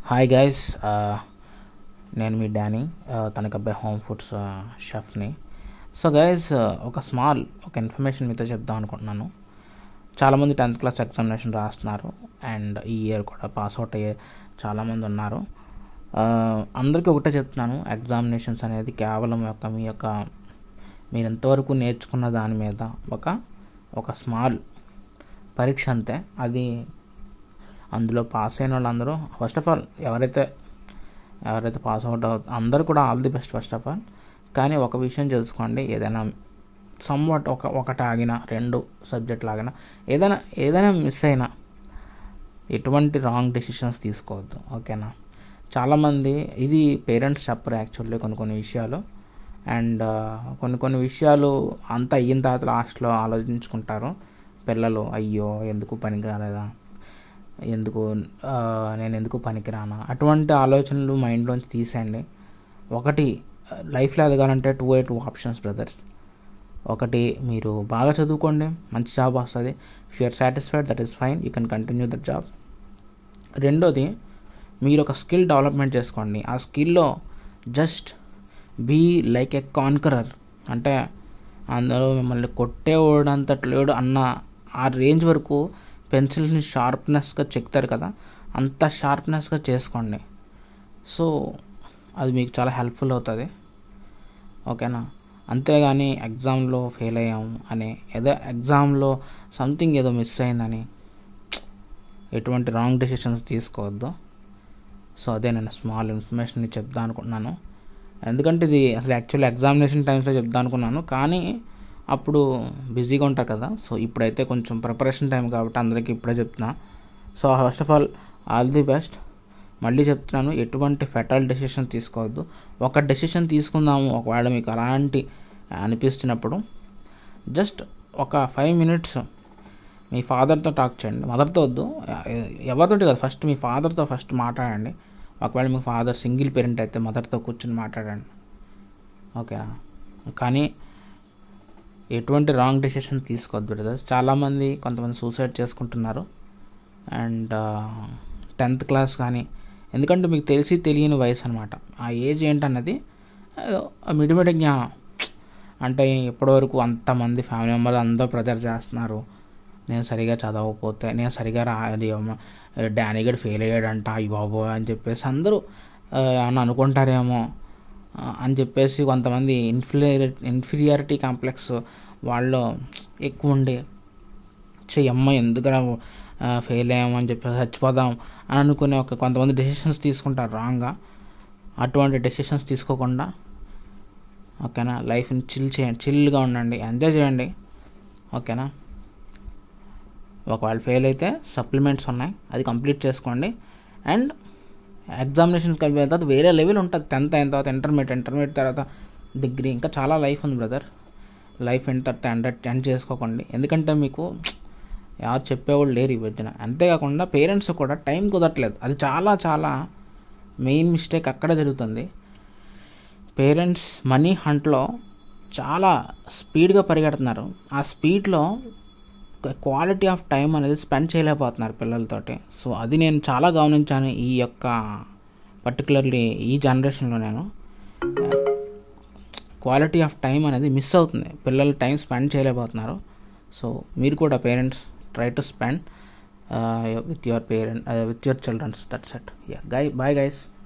hi guys నేను మీ Danny తనకబ్బాయి హోమ్ ఫుడ్స్ షెఫ్ని సో గైస్ ఒక స్మాల్ ఒక ఇన్ఫర్మేషన్ మీతో చెప్దాం అనుకుంటున్నాను చాలామంది టెన్త్ క్లాస్ ఎగ్జామినేషన్ రాస్తున్నారు అండ్ ఈ ఇయర్ కూడా పాస్ అవుట్ అయ్యే చాలామంది ఉన్నారు అందరికీ ఒకటే చెప్తున్నాను ఎగ్జామినేషన్స్ అనేది కేవలం యొక్క మీ యొక్క మీరు ఎంతవరకు నేర్చుకున్న దాని మీద ఒక ఒక స్మాల్ పరీక్ష అంతే అది అందులో పాస్ అయిన వాళ్ళందరూ ఫస్ట్ ఆఫ్ ఆల్ ఎవరైతే ఎవరైతే పాస్ అవుట్ అవు అందరూ కూడా all the best first of all కానీ ఒక విషయం తెలుసుకోండి ఏదైనా సమ్వాట్ ఒక ఒకటి ఆగిన రెండు సబ్జెక్టులు ఆగిన ఏదైనా ఏదైనా మిస్ అయినా ఎటువంటి రాంగ్ డెసిషన్స్ తీసుకోవద్దు ఓకేనా చాలామంది ఇది పేరెంట్స్ చెప్పరు యాక్చువల్లీ కొన్ని కొన్ని విషయాలు అండ్ కొన్ని కొన్ని విషయాలు అంతా అయిన తర్వాత లాస్ట్లో ఆలోచించుకుంటారు పిల్లలు అయ్యో ఎందుకు పనికి రాలేదా ఎందుకు నేను ఎందుకు పనికిరానా అటువంటి ఆలోచనలు మైండ్లోంచి తీసేయండి ఒకటి లైఫ్లో ఎదగాలంటే two a two options brothers ఒకటి మీరు బాగా చదువుకోండి మంచి జాబ్ వస్తుంది if you are satisfied that is fine you can continue that job రెండోది మీరు ఒక స్కిల్ డెవలప్మెంట్ చేసుకోండి ఆ స్కిల్లో just be like a conqueror అంటే అందులో మిమ్మల్ని కొట్టేవాడంతట్లేడు అన్న ఆ రేంజ్ వరకు పెన్సిల్ని షార్ప్నెస్గా చెక్తారు కదా అంత షార్ప్నెస్గా చేసుకోండి సో అది మీకు చాలా హెల్ప్ఫుల్ అవుతుంది ఓకేనా అంతేగాని ఎగ్జామ్లో ఫెయిల్ అయ్యాము అని ఏదో ఎగ్జామ్లో సంథింగ్ ఏదో మిస్ అయిందని ఎటువంటి రాంగ్ డెసిషన్స్ తీసుకోవద్దు సో అదే నేను స్మాల్ ఇన్ఫర్మేషన్ చెప్దాం అనుకుంటున్నాను ఎందుకంటే ఇది అసలు యాక్చువల్లీ ఎగ్జామినేషన్ టైమ్స్లో చెప్దాం అనుకున్నాను కానీ అప్పుడు బిజీగా ఉంటారు కదా సో ఇప్పుడైతే కొంచెం ప్రిపరేషన్ టైం కాబట్టి అందరికీ ఇప్పుడే చెప్తున్నా so first of all all the best మళ్ళీ చెప్తున్నాను ఎటువంటి ఫెటల్ డెసిషన్ తీసుకోవద్దు ఒక డెసిషన్ తీసుకుందాము ఒకవేళ మీకు అలాంటి అనిపిస్తున్నప్పుడు జస్ట్ ఒక ఫైవ్ మినిట్స్ మీ ఫాదర్తో టాక్ చేయండి మదర్తో వద్దు ఎవరితోటి కాదు ఫస్ట్ మీ ఫాదర్తో ఫస్ట్ మాట్లాడండి ఒకవేళ మీ ఫాదర్ సింగిల్ పేరెంట్ అయితే మదర్తో కూర్చొని మాట్లాడండి ఓకేనా కానీ ఎటువంటి రాంగ్ డెసిషన్ తీసుకోవద్దు బ్రదర్స్ చాలామంది కొంతమంది సూసైడ్ చేసుకుంటున్నారు అండ్ టెన్త్ క్లాస్ కానీ ఎందుకంటే మీకు తెలిసి తెలియని వయసు అనమాట ఆ ఏజ్ ఏంటన్నది మిడిమిడి జ్ఞానం అంటే ఇప్పటివరకు అంతమంది ఫ్యామిలీ మెంబర్ అందరూ ప్రెజర్ చేస్తున్నారు నేను సరిగా చదవకపోతే నేను సరిగా రాది డానీ గడ్ ఫెయిల్ అయ్యాడంట అయ్యి బాబో అని చెప్పేసి అందరూ ఏమన్నా అనుకుంటారేమో అని చెప్పేసి కొంతమంది ఇన్ఫీరియర్ ఇన్ఫీరియారిటీ కాంప్లెక్స్ వాళ్ళు ఎక్కువ ఉండి చెయ్యమ్మ ఎందుకు ఫెయిల్ అయ్యాము అని చెప్పేసి చచ్చిపోదాం అని అనుకునే ఒక కొంతమంది డెసిషన్స్ తీసుకుంటారు రాంగ్గా అటువంటి డెసిషన్స్ తీసుకోకుండా ఓకేనా లైఫ్ని చిల్ చేయండి చిల్గా ఉండండి ఎంజాయ్ చేయండి ఓకేనా ఒకవేళ ఫెయిల్ అయితే సప్లిమెంట్స్ ఉన్నాయి అది కంప్లీట్ చేసుకోండి అండ్ ఎగ్జామినేషన్స్కి అయిపోయిన తర్వాత వేరే లెవెల్ ఉంటుంది టెన్త్ అయిన తర్వాత ఇంటర్మీడియట్ ఇంటర్మీడియట్ తర్వాత డిగ్రీ ఇంకా చాలా లైఫ్ ఉంది బ్రదర్ లైఫ్ ఇంటర్ టెండర్ ఎండ్ చేసుకోకండి ఎందుకంటే మీకు ఎవరు చెప్పేవాళ్ళు లేరు ఈ మధ్యన అంతేకాకుండా పేరెంట్స్ కూడా టైం కుదరట్లేదు అది చాలా చాలా మెయిన్ మిస్టేక్ అక్కడ జరుగుతుంది పేరెంట్స్ మనీ హంట్లో చాలా స్పీడ్గా పరిగెడుతున్నారు ఆ స్పీడ్లో క్వాలిటీ ఆఫ్ టైం అనేది స్పెండ్ చేయలేకపోతున్నారు పిల్లలతోటి సో అది నేను చాలా గమనించాను ఈ యొక్క పర్టికులర్లీ ఈ జనరేషన్లో నేను క్వాలిటీ ఆఫ్ టైం అనేది మిస్ అవుతుంది పిల్లలు టైం స్పెండ్ చేయలేకపోతున్నారు సో మీరు కూడా parents try to spend with your parent with your childrens that's it yeah guy bye guys